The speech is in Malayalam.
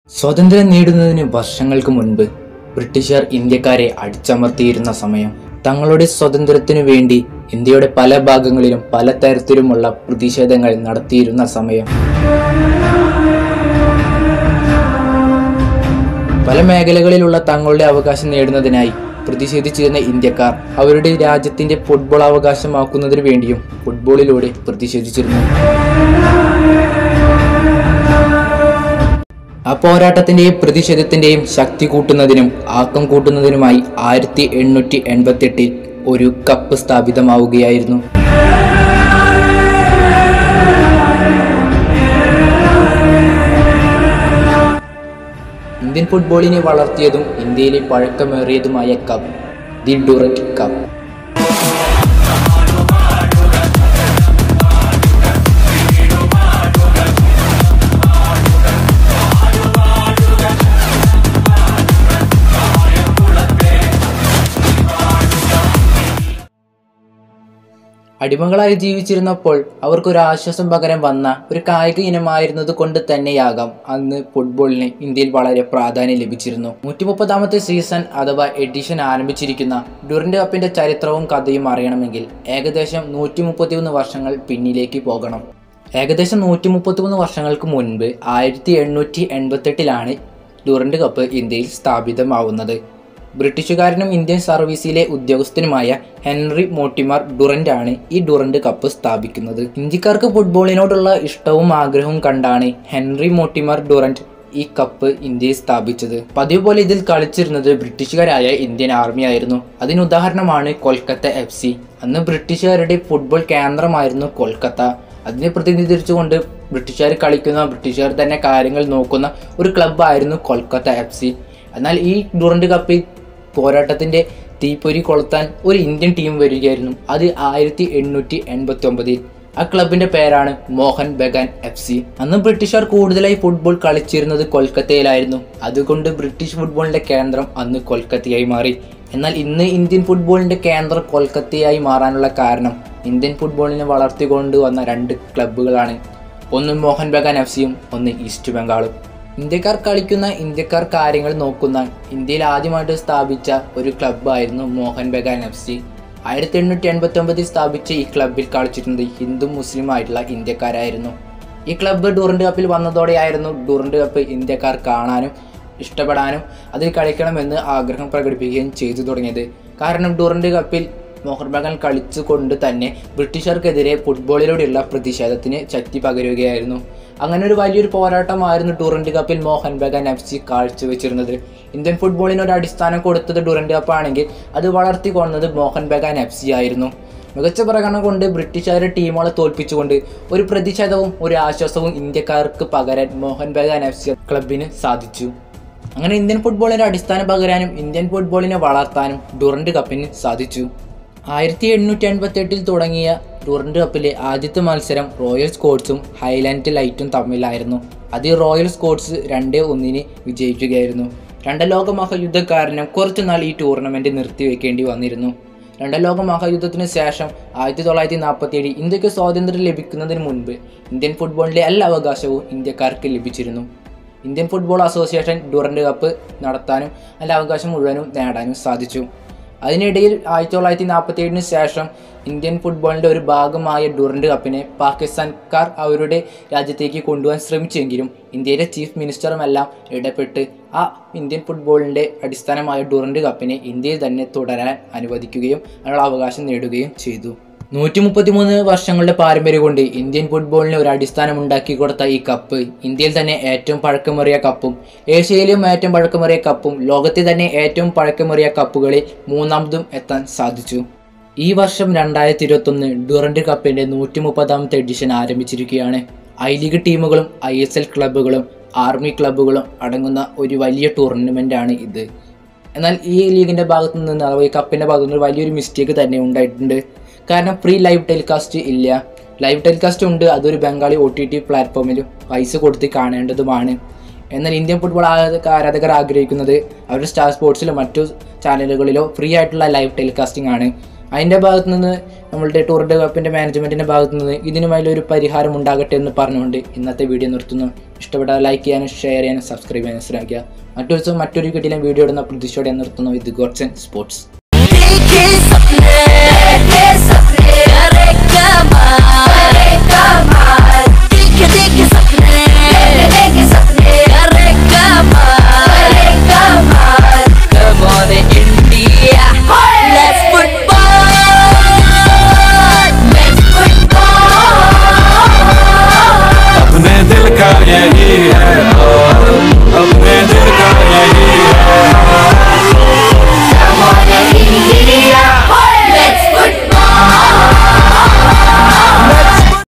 സ്വാതന്ത്ര്യം നേടുന്നതിന് വർഷങ്ങൾക്ക് മുൻപ് ബ്രിട്ടീഷുകാർ ഇന്ത്യക്കാരെ അടിച്ചമർത്തിയിരുന്ന സമയം തങ്ങളുടെ സ്വാതന്ത്ര്യത്തിനു വേണ്ടി ഇന്ത്യയുടെ പല ഭാഗങ്ങളിലും പല തരത്തിലുമുള്ള പ്രതിഷേധങ്ങൾ നടത്തിയിരുന്ന സമയം പല മേഖലകളിലുള്ള തങ്ങളുടെ അവകാശം നേടുന്നതിനായി പ്രതിഷേധിച്ചിരുന്ന ഇന്ത്യക്കാർ അവരുടെ രാജ്യത്തിന്റെ ഫുട്ബോൾ അവകാശമാക്കുന്നതിനു വേണ്ടിയും ഫുട്ബോളിലൂടെ പ്രതിഷേധിച്ചിരുന്നു ആ പോരാട്ടത്തിന്റെയും പ്രതിഷേധത്തിന്റെയും ശക്തി കൂട്ടുന്നതിനും ആക്കം കൂട്ടുന്നതിനുമായി ആയിരത്തി എണ്ണൂറ്റി എൺപത്തെട്ടിൽ ഒരു കപ്പ് സ്ഥാപിതമാവുകയായിരുന്നു ഇന്ത്യൻ ഫുട്ബോളിനെ വളർത്തിയതും ഇന്ത്യയിലെ പഴക്കമേറിയതുമായ കപ്പ് ദി ഡുററ്റ് കപ്പ് അടിമകളായി ജീവിച്ചിരുന്നപ്പോൾ അവർക്കൊരു ആശ്വാസം പകരം വന്ന ഒരു കായിക ഇനമായിരുന്നത് കൊണ്ട് തന്നെയാകാം അന്ന് ഫുട്ബോളിന് ഇന്ത്യയിൽ വളരെ പ്രാധാന്യം ലഭിച്ചിരുന്നു നൂറ്റി മുപ്പതാമത്തെ സീസൺ അഥവാ എഡിഷൻ ആരംഭിച്ചിരിക്കുന്ന ഡുറന്റ് കപ്പിന്റെ ചരിത്രവും കഥയും അറിയണമെങ്കിൽ ഏകദേശം നൂറ്റി മുപ്പത്തിയൊന്ന് വർഷങ്ങൾ പിന്നിലേക്ക് പോകണം ഏകദേശം നൂറ്റി മുപ്പത്തിമൂന്ന് വർഷങ്ങൾക്ക് മുൻപ് ആയിരത്തി എണ്ണൂറ്റി എൺപത്തെട്ടിലാണ് ഡുറന്റ് കപ്പ് ഇന്ത്യയിൽ സ്ഥാപിതമാവുന്നത് ബ്രിട്ടീഷുകാരനും ഇന്ത്യൻ സർവീസിലെ ഉദ്യോഗസ്ഥനുമായ ഹെൻറി മോട്ടിമർ ഡുറന്റ് ആണ് ഈ ഡുറന്റ് കപ്പ് സ്ഥാപിക്കുന്നത് ഇന്ത്യക്കാർക്ക് ഫുട്ബോളിനോടുള്ള ഇഷ്ടവും ആഗ്രഹവും കണ്ടാണ് ഹെൻറി മോട്ടിമർ ഡുറന്റ് ഈ കപ്പ് ഇന്ത്യയിൽ സ്ഥാപിച്ചത് പതിവ് പോലെ ഇതിൽ കളിച്ചിരുന്നത് ബ്രിട്ടീഷുകാരായ ഇന്ത്യൻ ആർമി ആയിരുന്നു അതിന് ഉദാഹരണമാണ് കൊൽക്കത്ത എഫ് സി അന്ന് ബ്രിട്ടീഷുകാരുടെ ഫുട്ബോൾ കേന്ദ്രമായിരുന്നു കൊൽക്കത്ത അതിനെ പ്രതിനിധീകരിച്ചുകൊണ്ട് ബ്രിട്ടീഷുകാർ കളിക്കുന്ന ബ്രിട്ടീഷുകാർ തന്നെ കാര്യങ്ങൾ നോക്കുന്ന ഒരു ക്ലബ്ബായിരുന്നു കൊൽക്കത്ത എഫ് സി എന്നാൽ ഈ ഡുറന്റ് കപ്പിൽ പോരാട്ടത്തിന്റെ തീപ്പൊരി കൊളുത്താൻ ഒരു ഇന്ത്യൻ ടീം വരികയായിരുന്നു അത് ആയിരത്തി എണ്ണൂറ്റി എൺപത്തി ഒമ്പതിൽ ആ ക്ലബിന്റെ പേരാണ് മോഹൻ ബഗാൻ എഫ് സി അന്ന് ബ്രിട്ടീഷുകാർ കൂടുതലായി ഫുട്ബോൾ കളിച്ചിരുന്നത് കൊൽക്കത്തയിലായിരുന്നു അതുകൊണ്ട് ബ്രിട്ടീഷ് ഫുട്ബോളിന്റെ കേന്ദ്രം അന്ന് കൊൽക്കത്തയായി മാറി എന്നാൽ ഇന്ന് ഇന്ത്യൻ ഫുട്ബോളിന്റെ കേന്ദ്രം കൊൽക്കത്തയായി മാറാനുള്ള കാരണം ഇന്ത്യൻ ഫുട്ബോളിനെ വളർത്തിക്കൊണ്ട് വന്ന രണ്ട് ക്ലബ്ബുകളാണ് ഒന്ന് മോഹൻ ബഗാൻ എഫ് സിയും ഒന്ന് ഈസ്റ്റ് ബംഗാളും ഇന്ത്യക്കാർ കളിക്കുന്ന ഇന്ത്യക്കാർ കാര്യങ്ങൾ നോക്കുന്ന ഇന്ത്യയിൽ ആദ്യമായിട്ട് സ്ഥാപിച്ച ഒരു ക്ലബ്ബായിരുന്നു മോഹൻ ബഗാൻ എഫ് സി ആയിരത്തി എണ്ണൂറ്റി എൺപത്തി ഒമ്പതിൽ സ്ഥാപിച്ച ഈ ക്ലബ്ബിൽ കളിച്ചിരുന്നത് ഹിന്ദു മുസ്ലിം ആയിട്ടുള്ള ഇന്ത്യക്കാരായിരുന്നു ഈ ക്ലബ്ബ് ഡൂറന്റ് കപ്പിൽ വന്നതോടെയായിരുന്നു ഡൂറന്റ് കപ്പ് ഇന്ത്യക്കാർ കാണാനും ഇഷ്ടപ്പെടാനും അതിൽ കളിക്കണമെന്ന് ആഗ്രഹം പ്രകടിപ്പിക്കുകയും ചെയ്തു തുടങ്ങിയത് കാരണം ഡൂറന്റ് കപ്പിൽ മോഹൻ ബഗാൻ കളിച്ചുകൊണ്ട് തന്നെ ബ്രിട്ടീഷുകാർക്കെതിരെ ഫുട്ബോളിലൂടെയുള്ള പ്രതിഷേധത്തിന് ശക്തി പകരുകയായിരുന്നു അങ്ങനെ ഒരു വലിയൊരു പോരാട്ടമായിരുന്നു ഡുറന്റ് കപ്പിൽ മോഹൻ ബഗാൻ എഫ് സി കാഴ്ചവെച്ചിരുന്നത് ഇന്ത്യൻ ഫുട്ബോളിന് ഒരു അടിസ്ഥാനം കൊടുത്തത് ഡുറന്റ് കപ്പ് ആണെങ്കിൽ അത് വളർത്തിക്കൊണ്ടത് മോഹൻ ബഗാൻ എഫ് സി ആയിരുന്നു മികച്ച പ്രകടനം കൊണ്ട് ബ്രിട്ടീഷുകാരുടെ ടീമുകളെ തോൽപ്പിച്ചുകൊണ്ട് ഒരു പ്രതിഷേധവും ഒരു ആശ്വാസവും ഇന്ത്യക്കാർക്ക് പകരാൻ മോഹൻ ബഗാൻ എഫ് സി ക്ലബിന് സാധിച്ചു അങ്ങനെ ഇന്ത്യൻ ഫുട്ബോളിന്റെ അടിസ്ഥാനം പകരാനും ഇന്ത്യൻ ഫുട്ബോളിനെ വളർത്താനും ഡുറന്റ് കപ്പിന് സാധിച്ചു ആയിരത്തി എണ്ണൂറ്റി എൺപത്തി എട്ടിൽ തുടങ്ങിയ ഡുറന്റ് കപ്പിലെ ആദ്യത്തെ മത്സരം റോയൽ സ്കോട്സും ഹൈലാൻഡ് ലൈറ്റും തമ്മിലായിരുന്നു അതിൽ റോയൽ സ്കോട്സ് രണ്ടേ ഒന്നിന് വിജയിക്കുകയായിരുന്നു രണ്ടാം ലോക മഹായുദ്ധ കാരണം കുറച്ചുനാൾ ഈ ടൂർണമെന്റ് നിർത്തിവെക്കേണ്ടി വന്നിരുന്നു രണ്ടാം ലോക മഹായുദ്ധത്തിന് ശേഷം ആയിരത്തി തൊള്ളായിരത്തി നാൽപ്പത്തി ഏഴ് ഇന്ത്യക്ക് സ്വാതന്ത്ര്യം ലഭിക്കുന്നതിന് മുൻപ് ഇന്ത്യൻ ഫുട്ബോളിലെ എല്ലാ അവകാശവും ഇന്ത്യക്കാർക്ക് ലഭിച്ചിരുന്നു Indian football association Durand cup നടത്താനും അതിൻ്റെ അവകാശം മുഴുവനും നേടാനും സാധിച്ചു അതിനിടയിൽ ആയിരത്തി തൊള്ളായിരത്തി നാൽപ്പത്തി ഏഴിന് ശേഷം ഇന്ത്യൻ ഫുട്ബോളിൻ്റെ ഒരു ഭാഗമായ ഡുറന്റ് കപ്പിനെ പാകിസ്ഥാൻകാർ അവരുടെ രാജ്യത്തേക്ക് കൊണ്ടുപോകാൻ ശ്രമിച്ചെങ്കിലും ഇന്ത്യയിലെ ചീഫ് മിനിസ്റ്ററുമെല്ലാം ഇടപെട്ട് ആ ഇന്ത്യൻ ഫുട്ബോളിൻ്റെ അടിസ്ഥാനമായ ഡുറന്റ് കപ്പിനെ ഇന്ത്യയിൽ തന്നെ തുടരാൻ അനുവദിക്കുകയും അതിനുള്ള അവകാശം നേടുകയും ചെയ്തു നൂറ്റി മുപ്പത്തിമൂന്ന് വർഷങ്ങളുടെ പാരമ്പര്യം കൊണ്ട് ഇന്ത്യൻ ഫുട്ബോളിന് ഒരു അടിസ്ഥാനം ഉണ്ടാക്കി കൊടുത്ത ഈ കപ്പ് ഇന്ത്യയിൽ തന്നെ ഏറ്റവും പഴക്കമേറിയ കപ്പും ഏഷ്യയിലും ഏറ്റവും പഴക്കമേറിയ കപ്പും ലോകത്തെ തന്നെ ഏറ്റവും പഴക്കമേറിയ കപ്പുകളിൽ മൂന്നാമതും എത്താൻ സാധിച്ചു ഈ വർഷം രണ്ടായിരത്തി ഇരുപത്തൊന്ന് ഡുറന്റ് കപ്പിന്റെ നൂറ്റി മുപ്പതാമത്തെ എഡിഷൻ ആരംഭിച്ചിരിക്കുകയാണ് ഐ ലീഗ് ടീമുകളും ഐ എസ് എൽ ക്ലബ്ബുകളും ആർമി ക്ലബ്ബുകളും അടങ്ങുന്ന ഒരു വലിയ ടൂർണമെൻ്റ് ആണ് ഇത് എന്നാൽ ഈ ലീഗിന്റെ ഭാഗത്തു നിന്ന് അഥവാ ഈ കപ്പിന്റെ ഭാഗത്തു നിന്ന് വലിയൊരു മിസ്റ്റേക്ക് തന്നെ ഉണ്ടായിട്ടുണ്ട് കാരണം ഫ്രീ ലൈവ് ടെലികാസ്റ്റ് ഇല്ല ലൈവ് ടെലികാസ്റ്റ് ഉണ്ട് അതൊരു ബംഗാളി ഒ ടി ടി പ്ലാറ്റ്ഫോമിൽ പൈസ കൊടുത്ത് കാണേണ്ടതുമാണ് എന്നാൽ ഇന്ത്യൻ ഫുട്ബോൾ ആരാധകർ ആഗ്രഹിക്കുന്നത് അവരുടെ സ്റ്റാർ സ്പോർട്സിലോ മറ്റു ചാനലുകളിലോ ഫ്രീ ആയിട്ടുള്ള ലൈവ് ടെലികാസ്റ്റിംഗ് ആണ് അതിൻ്റെ ഭാഗത്തു നിന്ന് നമ്മളുടെ ടൂറിൻ്റെ കപ്പിൻ്റെ മാനേജ്മെൻറ്റിൻ്റെ ഭാഗത്തു നിന്ന് ഇതിനുമായി ഒരു പരിഹാരം ഉണ്ടാകട്ടെ എന്ന് പറഞ്ഞുകൊണ്ട് ഇന്നത്തെ വീഡിയോ നിർത്തുന്നു ഇഷ്ടപ്പെട്ടാൽ ലൈക്ക് ചെയ്യാനും ഷെയർ ചെയ്യാനും സബ്സ്ക്രൈബ് ചെയ്യാനും ശ്രമിക്കുക മറ്റൊരു ദിവസം മറ്റൊരു കിട്ടിയിലും വീഡിയോ ഇടുന്ന പ്രതീക്ഷയോടെ നിർത്തുന്നു ഇത് ഗോഡ്സൺ സ്പോർട്സ്